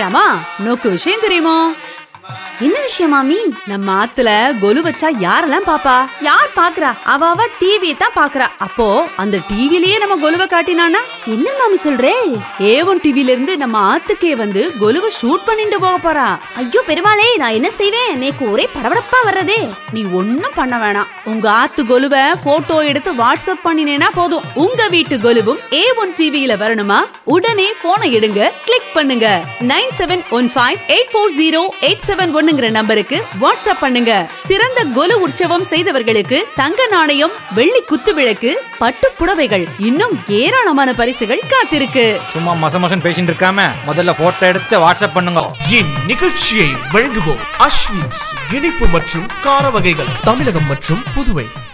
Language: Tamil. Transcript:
பண்ணிடலாமா நோக்கு விஷயம் தெரியுமோ என்ன விஷயம் மாமி நம்ம ஆத்துல கொலு வச்சா யாரெல்லாம் பாப்பா யார் பாக்குறா அவ அவ டிவி தான் பாக்குறா அப்போ அந்த டிவிலேயே நம்ம கொலுவை காட்டினானா என்ன மாமி சொல்றே ஏவன் டிவில இருந்து நம்ம ஆத்துக்கே வந்து கொலுவை ஷூட் பண்ணிட்டு போக போறா ஐயோ பெருமாளே நான் என்ன செய்வேன் நேக்கு ஒரே படபடப்பா வர்றதே நீ ஒண்ணும் பண்ண வேணாம் உங்க ஆத்து கொலுவை போட்டோ எடுத்து வாட்ஸ்அப் பண்ணினேனா போதும் உங்க வீட்டு கொலுவும் ஏ ஒன் டிவியில வரணுமா உடனே போனை எடுங்க கிளிக் பண்ணுங்க nine seven one five eight four zero eight seven ஒன்னுங்கிற நம்பருக்கு வாட்ஸ்அப் பண்ணுங்க சிறந்த கொலு உற்சவம் செய்தவர்களுக்கு தங்க நாணயம் வெள்ளி குத்து விளக்கு பட்டு புடவைகள் இன்னும் ஏராளமான பரிசுகள் காத்திருக்கு சும்மா மச மசன் பேசிட்டு இருக்காம முதல்ல போட்டோ எடுத்து வாட்ஸ்அப் பண்ணுங்க இந்நிகழ்ச்சியை வழங்குவோம் அஸ்வின்ஸ் இனிப்பு மற்றும் கார வகைகள் தமிழகம் மற்றும் புதுவை